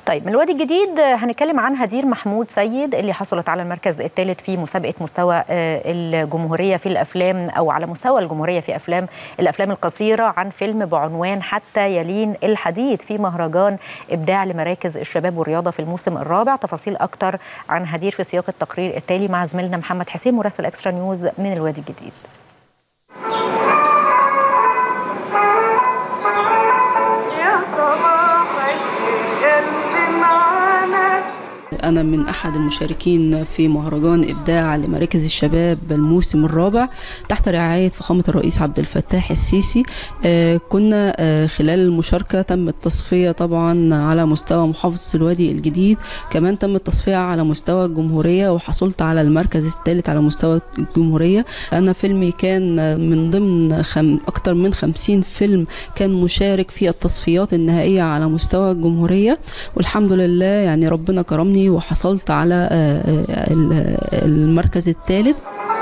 طيب من الوادي الجديد هنتكلم عن هدير محمود سيد اللي حصلت على المركز الثالث في مسابقه مستوى الجمهوريه في الافلام او على مستوى الجمهوريه في افلام الافلام القصيره عن فيلم بعنوان حتى يلين الحديد في مهرجان ابداع لمراكز الشباب والرياضه في الموسم الرابع تفاصيل اكتر عن هدير في سياق التقرير التالي مع زميلنا محمد حسين مراسل اكسترا نيوز من الوادي الجديد أنا من أحد المشاركين في مهرجان إبداع لمراكز الشباب الموسم الرابع تحت رعاية فخامة الرئيس عبد الفتاح السيسي آه كنا آه خلال المشاركة تم التصفية طبعا على مستوى محافظة الوادي الجديد كمان تم التصفية على مستوى الجمهورية وحصلت على المركز الثالث على مستوى الجمهورية أنا فيلمي كان من ضمن خم أكتر من خمسين فيلم كان مشارك في التصفيات النهائية على مستوى الجمهورية والحمد لله يعني ربنا كرمني وحصلت على المركز الثالث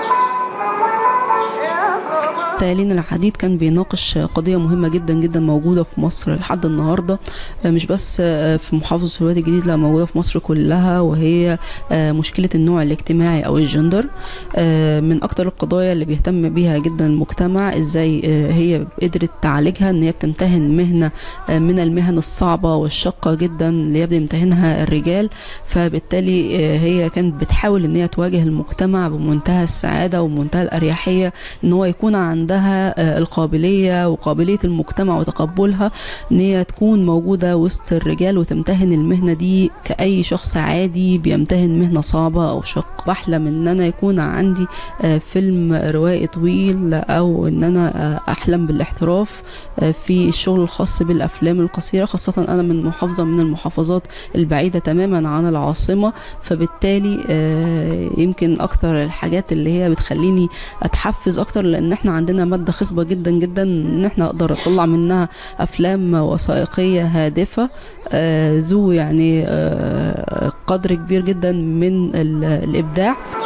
تالين الحديد كان بيناقش قضية مهمة جدا جدا موجودة في مصر لحد النهاردة مش بس في محافظة الوادي الجديد لا موجودة في مصر كلها وهي مشكلة النوع الاجتماعي أو الجندر من أكتر القضايا اللي بيهتم بيها جدا المجتمع إزاي هي قدرت تعالجها إن هي بتمتهن مهنة من المهن الصعبة والشاقة جدا اللي هي بيمتهنها الرجال فبالتالي هي كانت بتحاول إن هي تواجه المجتمع بمنتهى السعادة ومنتهى الأريحية إن هو يكون عندها عندها القابلية وقابلية المجتمع وتقبلها ان هي تكون موجودة وسط الرجال وتمتهن المهنة دي كأي شخص عادي بيمتهن مهنة صعبة او شق بحلم ان انا يكون عندي فيلم روائي طويل او ان انا احلم بالاحتراف في الشغل الخاص بالافلام القصيرة خاصة انا من محافظة من المحافظات البعيدة تماما عن العاصمة فبالتالي يمكن اكتر الحاجات اللي هي بتخليني اتحفز اكتر لان احنا عندنا مادة خصبة جدا جدا ان احنا نقدر نطلع منها افلام وثائقية هادفة آه ذو يعني آه قدر كبير جدا من الابداع